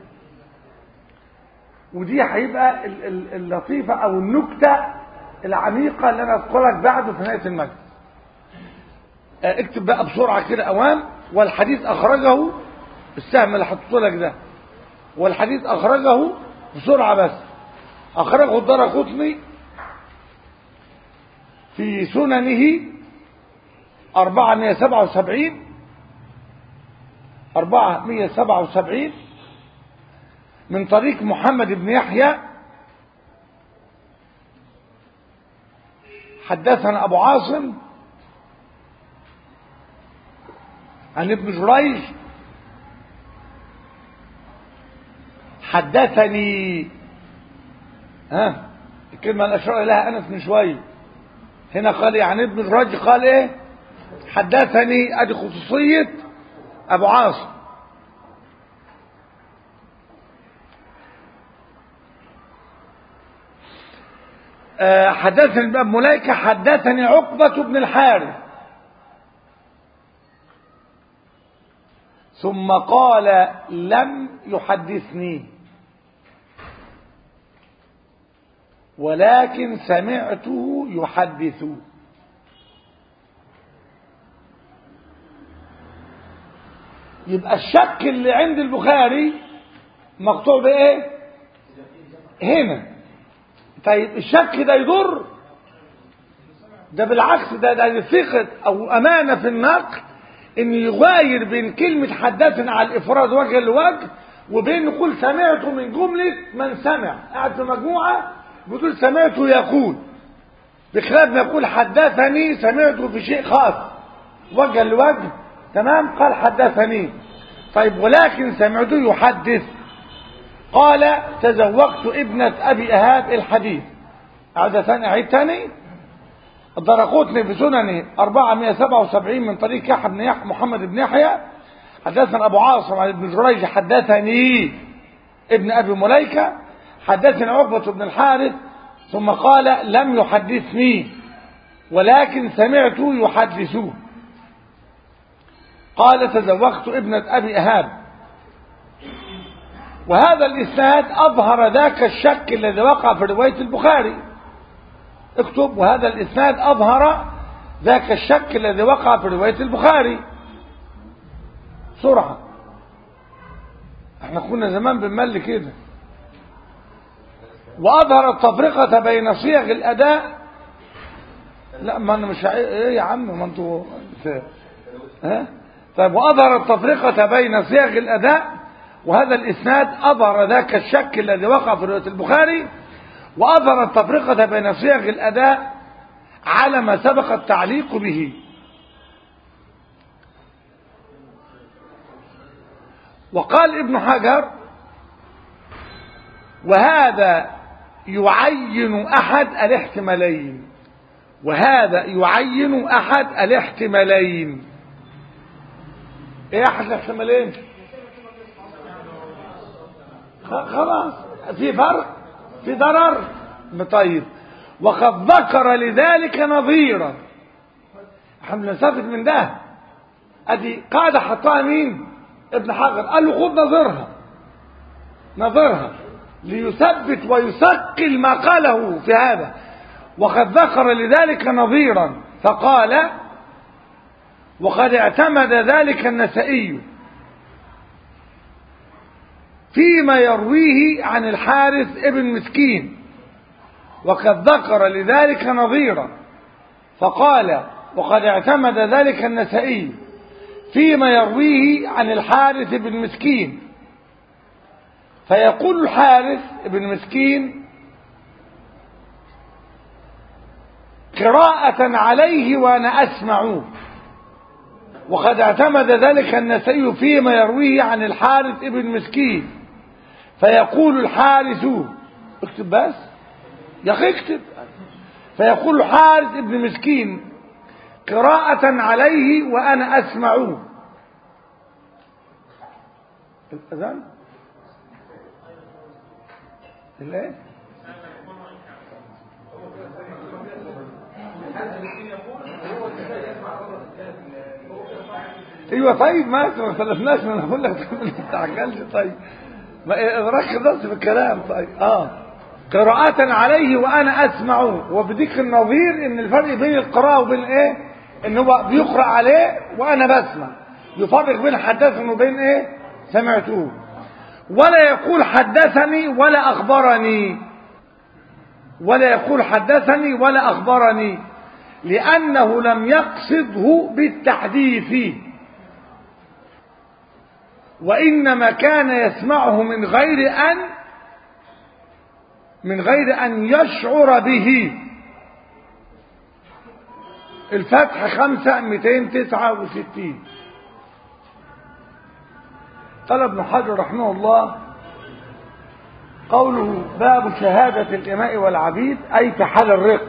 ودي هيبقى اللطيفة أو النكتة العميقة اللي أنا أذكرك بعده في نهاية المجلس اكتب بقى بسرعة كده أوام والحديث أخرجه السهم اللي حطيته لك ده والحديث أخرجه بسرعة بس أخرجه الدار قطني في سننه 477 477 من طريق محمد بن يحيى حدثنا أبو عاصم عن ابن جريج حدثني ها الكلمة اللي أشار إليها أنس من شوية هنا قال يعني ابن جريج قال إيه حدثني أدي خصوصية أبو عاصم حدثني ابن مليكة حدثني عقبة بن الحارث ثم قال لم يحدثني ولكن سمعته يحدث يبقى الشك اللي عند البخاري مقطوع بايه هنا طيب الشك ده يضر ده بالعكس ده ده ثقة او امانة في النقل ان يغاير بين كلمة حدثنا على الافراد وجه لوجه وبين نقول سمعته من جملة من سمع قاعد في مجموعة بتقول سمعته يقول بخلاف ما يقول حدثني سمعته في شيء خاص وجه لوجه تمام قال حدثني طيب ولكن سمعته يحدث قال تزوجت ابنة أبي أهاب الحديث أعد ثاني أعيد ثاني الدرقوتني في سننه 477 من طريق يحيى بن يحيى محمد بن يحيى حدثنا أبو عاصم عن ابن جريج حدثني ابن أبي مليكة حدثني عقبة بن الحارث ثم قال لم يحدثني ولكن سمعت يحدثوه قال تزوجت ابنة أبي أهاب وهذا الإسناد أظهر ذاك الشك الذي وقع في رواية البخاري اكتب وهذا الإسناد أظهر ذاك الشك الذي وقع في رواية البخاري سرعة احنا كنا زمان بنمل كده وأظهر التفرقة بين صيغ الأداء لا ما أنا مش عاي... إيه يا عم ما أنتوا ها طيب وأظهر التفرقة بين صيغ الأداء وهذا الإسناد أظهر ذاك الشك الذي وقع في رواية البخاري وأظهر التفرقة بين صيغ الأداء على ما سبق التعليق به وقال ابن حجر وهذا يعين أحد الاحتمالين وهذا يعين أحد الاحتمالين ايه أحد الاحتمالين خلاص في فرق في ضرر طيب وقد ذكر لذلك نظيرا احنا بنستفد من ده ادي قاعده حطها مين ابن حجر قال له خد نظرها نظرها ليثبت ويثقل ما قاله في هذا وقد ذكر لذلك نظيرا فقال وقد اعتمد ذلك النسائي فيما يرويه عن الحارث ابن مسكين وقد ذكر لذلك نظيرا فقال وقد اعتمد ذلك النسائي فيما يرويه عن الحارث بن مسكين فيقول الحارث بن مسكين قراءة عليه وأنا أسمع وقد اعتمد ذلك النسائي فيما يرويه عن الحارث ابن مسكين فيقول الحارث اكتب بس يا اخي اكتب فيقول الحارث ابن مسكين قراءة عليه وأنا أسمع الأذان الايه ايوه طيب ما ما اختلفناش ما انا بقول لك ما تستعجلش طيب ما ركز بس في الكلام طيب اه قراءة عليه وانا اسمع وبديك النظير ان الفرق بين القراءة وبين ايه ان هو بيقرأ عليه وانا بسمع يفرق بين حدثني وبين ايه سمعته ولا يقول حدثني ولا اخبرني ولا يقول حدثني ولا اخبرني لانه لم يقصده بالتحديث وإنما كان يسمعه من غير أن من غير أن يشعر به الفتح خمسة مئتين تسعة وستين قال ابن حجر رحمه الله قوله باب شهادة الإماء والعبيد أي كحال الرق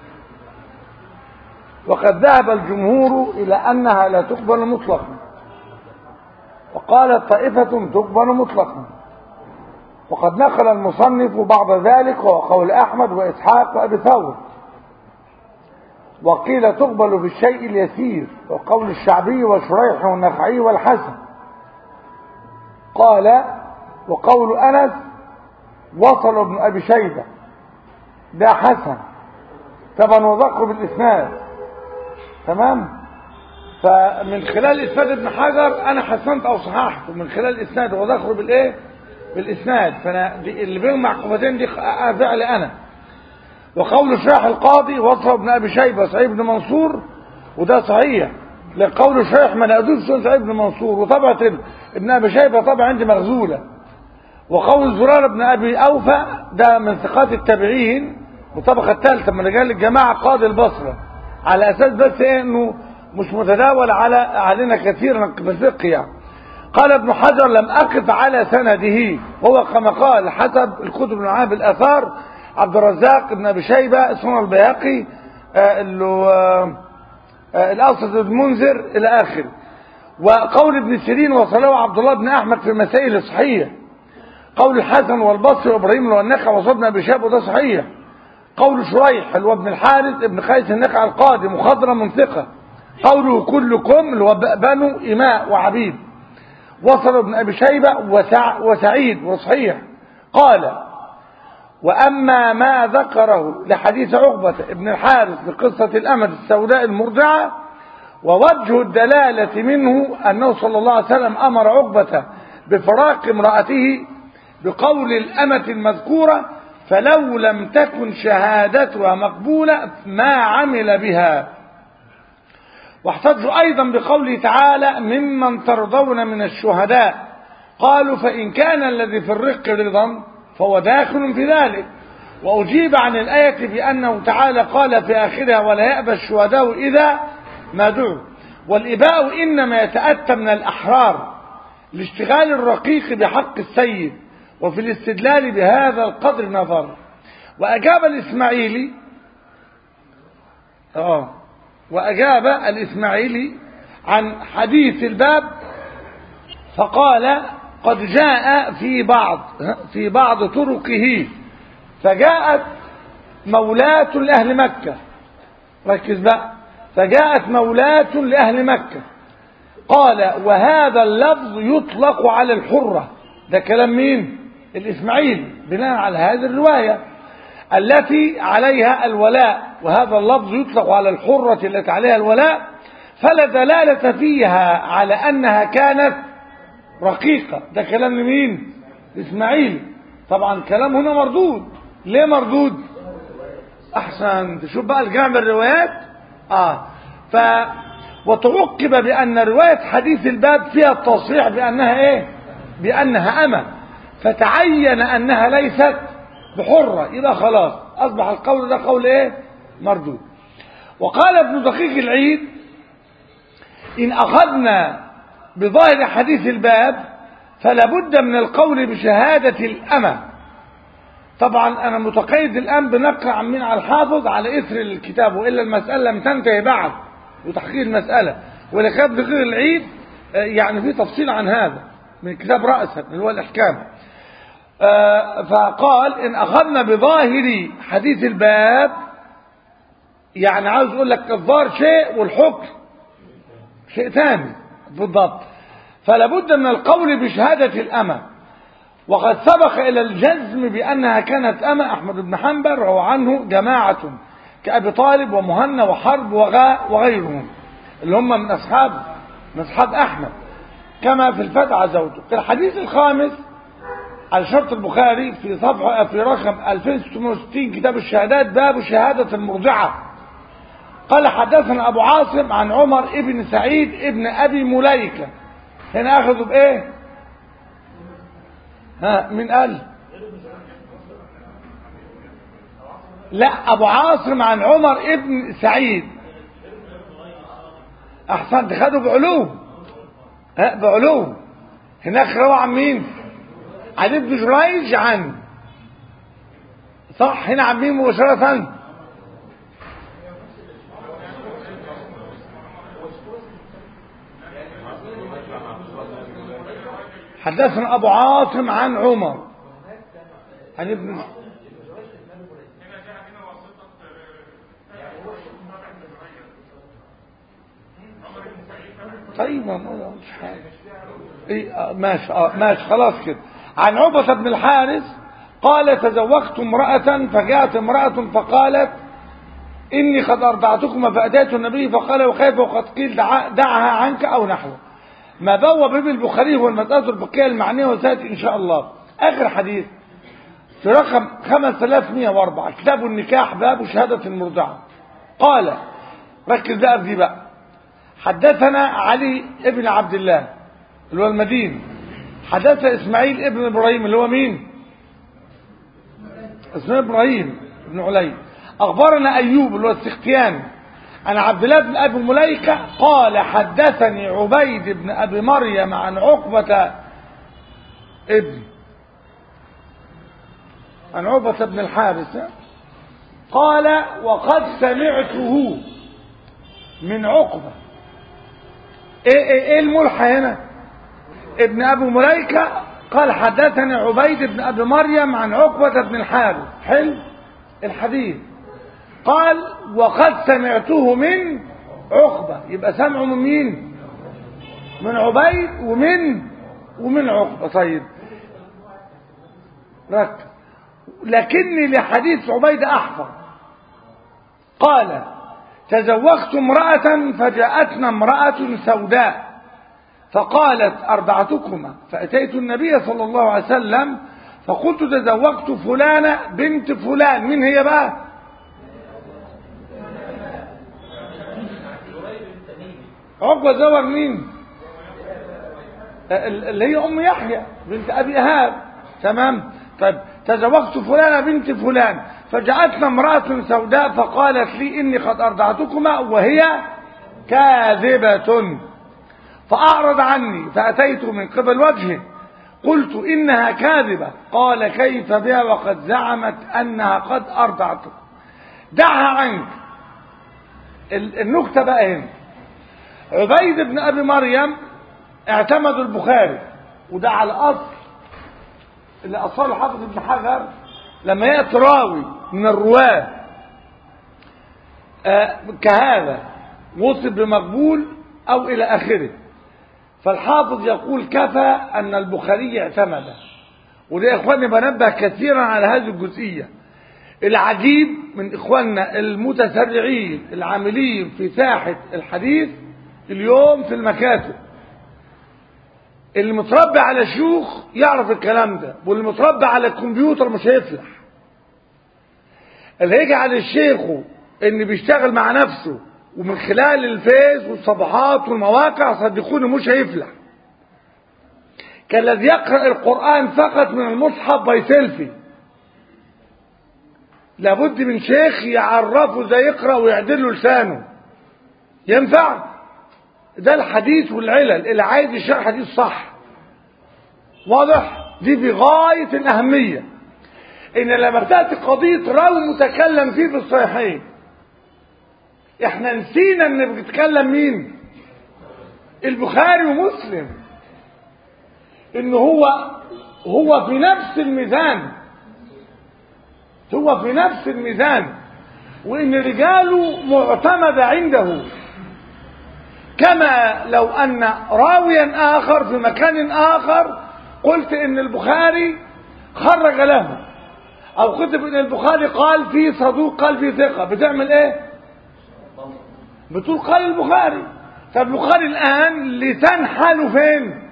وقد ذهب الجمهور إلى أنها لا تقبل مطلقا وقالت طائفة تقبل مطلقا وقد نقل المصنف بعض ذلك وهو قول أحمد وإسحاق وأبي ثور وقيل تقبل بالشيء اليسير وقول الشعبي وشريح والنخعي والحسن قال وقول أنس وصل ابن أبي شيبة ده حسن طبعا وذكر بالإسناد تمام فمن خلال إسناد ابن حجر أنا حسنت أو صححت من خلال الإسناد وذكره بالإيه بالإسناد فأنا دي اللي بين معقوفتين دي فعل أنا وقول شرح القاضي وصف ابن أبي شيبة سعيد بن منصور وده صحيح لقول شرح من أدوس سعيد بن منصور وطبعة ابن أبي شيبة طبعا عندي مغزولة وقول زرار بن أبي أوفى ده من ثقات التابعين والطبقة الثالثة من رجال الجماعة قاضي البصرة على أساس بس إيه إنه مش متداول على علينا كثيرا في الفقه يعني قال ابن حجر لم أقف على سنده هو كما قال حسب الكتب العام بالآثار عبد الرزاق بن أبي شيبة سنن البياقي الأوسط المنذر إلى آخره وقول ابن سيرين وصله عبد الله بن أحمد في المسائل الصحية قول الحسن والبصري وابراهيم والنخع وصبنا أبي شاب وده صحيح قول شريح اللي هو ابن الحارث ابن قيس النخع القاضي مخضرا من ثقة قوله كلكم اللي هو بنو إماء وعبيد وصل ابن أبي شيبة وسع وسعيد وصحيح قال وأما ما ذكره لحديث عقبة ابن الحارث بقصة الأمد السوداء المرضعة ووجه الدلالة منه أنه صلى الله عليه وسلم أمر عقبة بفراق امرأته بقول الأمة المذكورة فلو لم تكن شهادتها مقبولة ما عمل بها واحتجوا أيضا بقوله تعالى ممن ترضون من الشهداء قالوا فإن كان الذي في الرق رضا فهو داخل في ذلك وأجيب عن الآية بأنه تعالى قال في آخرها ولا يأبى الشهداء إذا ما دعوا والإباء إنما يتأتى من الأحرار لاشتغال الرقيق بحق السيد وفي الاستدلال بهذا القدر نظر وأجاب الإسماعيلي آه وأجاب الإسماعيلي عن حديث الباب فقال قد جاء في بعض في بعض طرقه فجاءت مولاة لأهل مكة ركز بقى فجاءت مولاة لأهل مكة قال وهذا اللفظ يطلق على الحرة ده كلام مين الإسماعيلي بناء على هذه الرواية التي عليها الولاء وهذا اللفظ يطلق على الحرة التي عليها الولاء فلا دلالة فيها على أنها كانت رقيقة ده كلام لمين الإسماعيلي طبعا كلام هنا مردود ليه مردود أحسن تشوف بقى الجامع الروايات آه ف وتعقب بأن رواية حديث الباب فيها التصريح بأنها إيه بأنها أمة فتعين أنها ليست بحرة يبقى خلاص أصبح القول ده قول إيه مردود وقال ابن دقيق العيد إن أخذنا بظاهر حديث الباب فلا بد من القول بشهادة الأمة طبعا أنا متقيد الآن بنقل عن مين على الحافظ على إثر الكتاب وإلا المسألة لم تنتهي بعد وتحقيق المسألة ولكتاب دقيق العيد يعني في تفصيل عن هذا من كتاب رأسا اللي هو الإحكام فقال إن أخذنا بظاهر حديث الباب يعني عاوز أقول لك الظاهر شيء والحكم شيء ثاني بالضبط فلا بد من القول بشهادة الأمة وقد سبق إلى الجزم بأنها كانت أمة أحمد بن حنبل روى عنه جماعة كأبي طالب ومهنا وحرب وغاء وغيرهم اللي هم من أصحاب من أصحاب أحمد كما في الفتح عزوته في الحديث الخامس على شرط البخاري في صفحة في رقم 2660 كتاب الشهادات باب شهادة المرجعة قال حدثنا أبو عاصم عن عمر ابن سعيد ابن أبي مليكة هنا أخذوا بإيه ها من قال لا أبو عاصم عن عمر ابن سعيد أحسنت خدوا بعلوم ها بعلوم هناك روى عن مين عن ابن جريج عن صح هنا عن مين مباشرة حدثنا أبو عاصم عن عمر عن ابن طيب ما مش حاجة إيه آه ماشي آه ماشي خلاص كده عن عبة بن الحارث قال تزوجت امرأة فجاءت امرأة فقالت إني قد أرضعتكما فأتيت النبي فقال وكيف وقد قيل دع دعها عنك أو نحوه ما بوب به البخاري هو المسألة الفقهية المعنية وسيأتي إن شاء الله آخر حديث في رقم 5104 كتاب النكاح باب شهادة المرضعة قال ركز بقى في دي بقى حدثنا علي ابن عبد الله اللي هو المدين حدثنا اسماعيل ابن ابراهيم اللي هو مين اسمه ابراهيم ابن علي اخبرنا ايوب اللي هو السختياني عن عبد الله بن ابي مليكه قال حدثني عبيد بن ابي مريم عن عقبه ابن عن عقبه بن الحارث قال وقد سمعته من عقبه ايه ايه, إيه الملحى هنا ابن ابي مليكه قال حدثني عبيد بن ابي مريم عن عقبه بن الحارث حلو الحديث قال وقد سمعته من عقبة يبقى سمعه من مين من عبيد ومن ومن عقبة طيب ركز لكني لحديث عبيدة أحفظ قال تزوجت امرأة فجاءتنا امرأة سوداء فقالت أرضعتكما فأتيت النبي صلى الله عليه وسلم فقلت تزوجت فلانة بنت فلان من هي بقى عقبة زوج مين اللي هي أم يحيى بنت أبي إهاب تمام طيب تزوجت فلانة بنت فلان فجاءتنا امرأة سوداء فقالت لي إني قد أرضعتكما وهي كاذبة فأعرض عني فأتيت من قبل وجهه قلت إنها كاذبة قال كيف بها وقد زعمت أنها قد أرضعتك دعها عنك النكتة بقى هنا عبيد بن أبي مريم اعتمد البخاري وده على أصل اللي أصله الحافظ ابن حجر لما يأتي راوي من الرواة آه كهذا وصف بمقبول أو إلى آخره فالحافظ يقول كفى أن البخاري اعتمد وده يا إخواني بنبه كثيرا على هذه الجزئية العجيب من إخواننا المتسرعين العاملين في ساحة الحديث اليوم في المكاتب اللي متربي على شيوخ يعرف الكلام ده واللي متربي على الكمبيوتر مش هيفلح اللي هيجي على الشيخ ان بيشتغل مع نفسه ومن خلال الفيس والصفحات والمواقع صدقوني مش هيفلح كالذي يقرأ القرآن فقط من المصحف باي سيلفي لابد من شيخ يعرفه ازاي يقرأ ويعدل له لسانه ينفع ده الحديث والعلل اللي عايز يشرح حديث صح واضح دي في غاية الأهمية إن لما تأتي قضية راوي متكلم فيه في الصحيحين احنا نسينا ان بيتكلم مين البخاري ومسلم ان هو هو في نفس الميزان هو في نفس الميزان وان رجاله معتمدة عنده كما لو ان راويا اخر في مكان اخر قلت ان البخاري خرج له او كتب ان البخاري قال في صدوق قال في ثقة بتعمل ايه بتقول قال البخاري فالبخاري الآن لسان حاله فين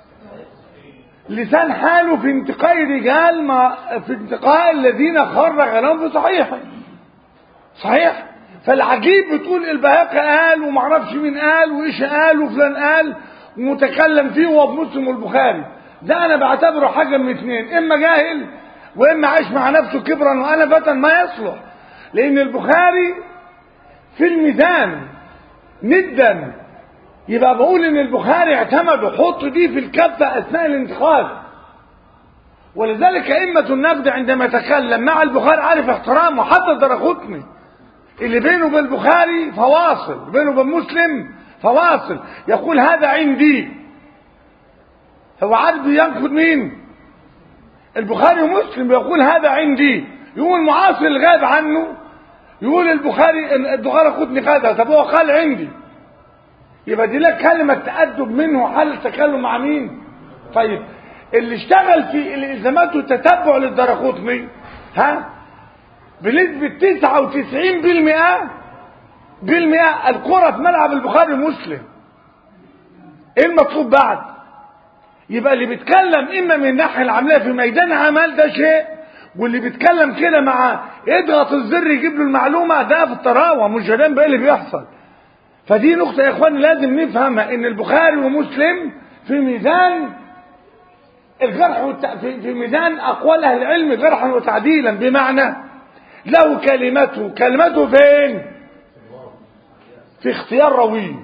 لسان حاله في انتقاء رجال ما في انتقاء الذين خرج لهم في صحيح صحيح فالعجيب بتقول البهاقي قال ومعرفش مين قال وايش قال وفلان قال ومتكلم فيه هو بمسلم والبخاري ده انا بعتبره حاجه من اثنين اما جاهل واما عايش مع نفسه كبرا وانفة ما يصلح لان البخاري في الميزان جدا يبقى بقول ان البخاري اعتمد وحط دي في الكفة اثناء الانتقاد ولذلك ائمة النقد عندما يتكلم مع البخاري عارف احترامه حتى الدرقطني اللي بينه وبين البخاري فواصل بينه وبين مسلم فواصل يقول هذا عندي هو عارف ينقد مين البخاري ومسلم يقول هذا عندي يقول معاصر الغاب عنه يقول البخاري البخاري خدني كذا طب هو قال عندي يبقى دي لك كلمة تأدب منه حل تكلم مع مين طيب اللي اشتغل في الالزامات والتتبع للدرقطني ها بنسبة 99 بالمئة بالمئة الكرة في ملعب البخاري ومسلم ايه المطلوب بعد يبقى اللي بيتكلم اما من الناحية العملية في ميدان عمل ده شيء واللي بيتكلم كده مع اضغط الزر يجيب له المعلومة ده في الطراوة مش جدان بقى اللي بيحصل فدي نقطة يا اخواني لازم نفهمها ان البخاري ومسلم في ميزان الجرح والت... في... في ميزان اقوال اهل العلم جرحا وتعديلا بمعنى له كلمته كلمته فين في اختيار روي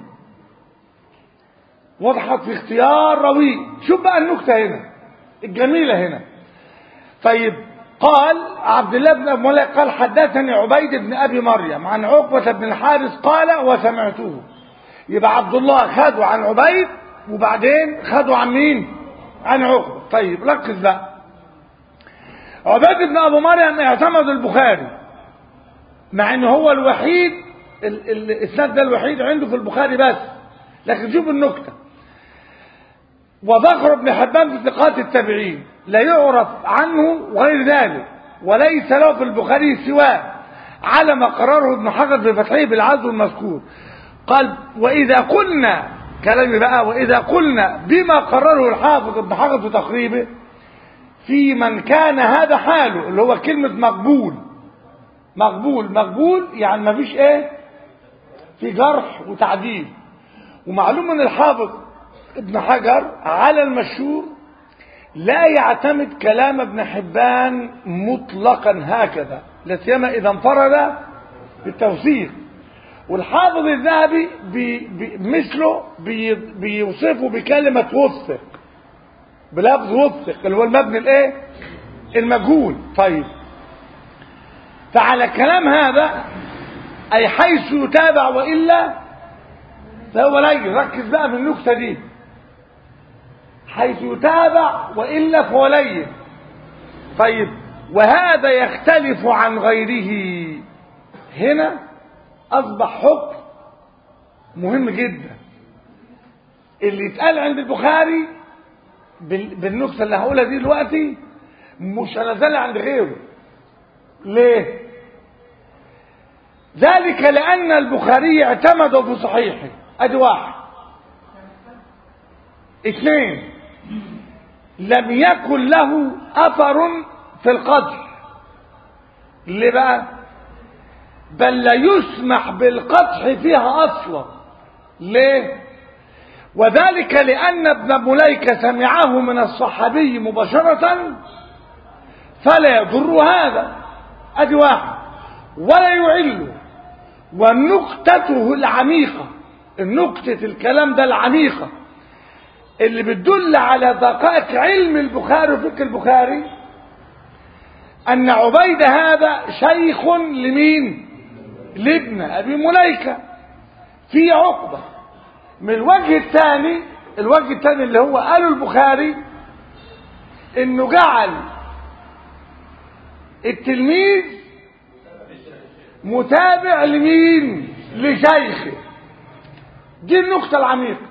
وضحت في اختيار روي شوف بقى النكتة هنا الجميلة هنا طيب قال عبد الله بن ابي ملك قال حدثني عبيد بن ابي مريم عن عقبة بن الحارث قال وسمعته يبقى عبد الله خده عن عبيد وبعدين خده عن مين عن عقبة طيب ركز بقى عبيد بن ابو مريم اعتمد البخاري مع ان هو الوحيد الاسناد ده الوحيد عنده في البخاري بس لكن شوف النكته وذكر ابن حبان في ثقات التابعين لا يعرف عنه غير ذلك وليس له في البخاري سواه على ما قرره ابن حجر في فتحه بالعزو المذكور قال وإذا قلنا كلامي بقى وإذا قلنا بما قرره الحافظ ابن حجر في تقريبه في من كان هذا حاله اللي هو كلمة مقبول مقبول مقبول يعني ما فيش ايه في جرح وتعديل ومعلوم ان الحافظ ابن حجر على المشهور لا يعتمد كلام ابن حبان مطلقا هكذا لا سيما اذا انفرد بالتوثيق والحافظ الذهبي بي بي مثله بي بيوصفه بكلمة وثق بلفظ وثق اللي هو المبني الايه المجهول طيب فعلى كلام هذا اي حيث يتابع والا فهو لين ركز بقى في النكته دي حيث يتابع والا فهو لين طيب وهذا يختلف عن غيره هنا اصبح حكم مهم جدا اللي يتقال عند البخاري بالنكته اللي هقولها دي دلوقتي مش هنزل عند غيره ليه ذلك لان البخاري اعتمد في صحيحه ادي واحد اثنين لم يكن له اثر في القدر ليه بقى بل لا يسمح بالقدح فيها اصلا ليه وذلك لان ابن مليكه سمعه من الصحابي مباشره فلا يضر هذا ادي واحد ولا يعله ونكتته العميقه النكتة الكلام ده العميقة اللي بتدل على دقائق علم البخاري وفقه البخاري أن عبيد هذا شيخ لمين؟ لابن أبي مليكة في عقبة من الوجه الثاني الوجه الثاني اللي هو قاله البخاري انه جعل التلميذ متابع لمين لشيخه دي النقطة العميقة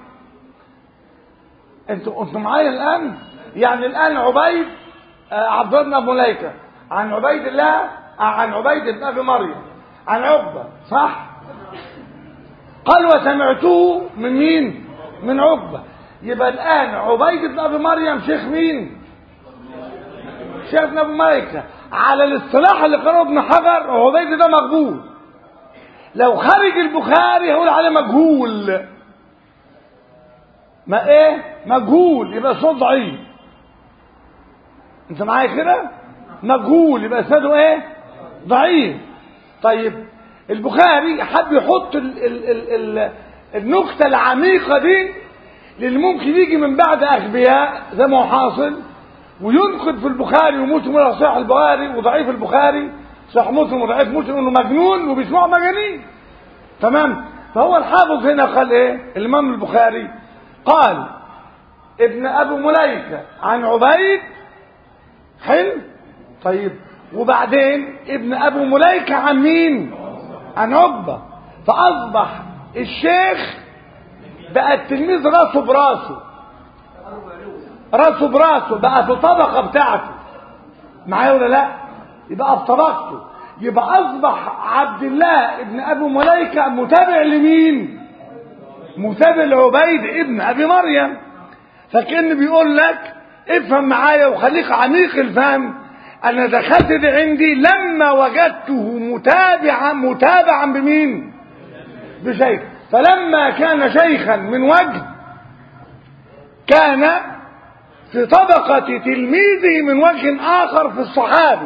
انتوا انتوا معايا الآن يعني الآن عبيد آه عبد الله بن مليكة عن عبيد الله آه عن عبيد بن أبي مريم عن عقبة صح قال وسمعته من مين من عقبة يبقى الآن عبيد بن أبي مريم شيخ مين شيخ ابن أبي مليكة على الاصطلاح اللي قرأه ابن حجر عبيد ده مقبول لو خرج البخاري هيقول عليه مجهول ما ايه مجهول يبقى صوت ضعيف انت معايا كده مجهول يبقى اسناده ايه ضعيف طيب البخاري حب يحط ال ال ال ال النكته العميقه دي اللي ممكن يجي من بعد اغبياء زي ما هو حاصل وينقد في البخاري ومسلم ولا صحيح البخاري وضعيف البخاري صح مسلم وضعيف مسلم انه مجنون وبيسمعوا مجانين تمام فهو الحافظ هنا قال ايه الامام البخاري قال ابن ابو مليكه عن عبيد حلو طيب وبعدين ابن ابو مليكه عن مين عن عقبه فاصبح الشيخ بقى التلميذ راسه براسه راسه براسه بقى في طبقه بتاعته معايا ولا لا يبقى في طبقته يبقى اصبح عبد الله ابن ابي مليكه متابع لمين متابع لعبيد ابن ابي مريم فكان بيقول لك افهم معايا وخليك عميق الفهم انا دخلت دي عندي لما وجدته متابعا متابعا بمين بشيخ فلما كان شيخا من وجه كان في طبقة تلميذه من وجه آخر في الصحابي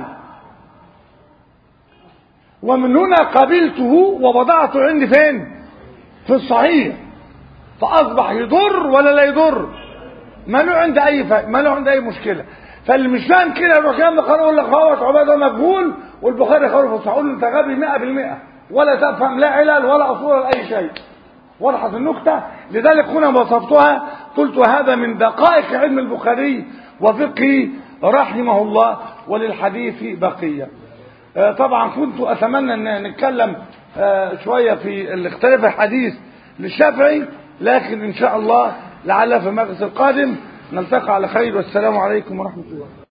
ومن هنا قبلته ووضعته عندي فين في الصحيح فأصبح يضر ولا لا يضر ما له عند أي ف... ما له عند أي مشكلة فاللي مش فاهم كده يروح جنب البخاري يقول لك هو عبادة مجهول والبخاري خالف الصحيح أقول له أنت غبي 100% ولا تفهم لا علل ولا أصول ولا أي شيء وضحت النكتة لذلك هنا وصفتها قلت هذا من دقائق علم البخاري وفقه رحمه الله وللحديث بقية آه طبعا كنت أتمنى أن نتكلم آه شوية في الاختلاف الحديث للشافعي لكن إن شاء الله لعل في المجلس القادم نلتقي على خير والسلام عليكم ورحمة الله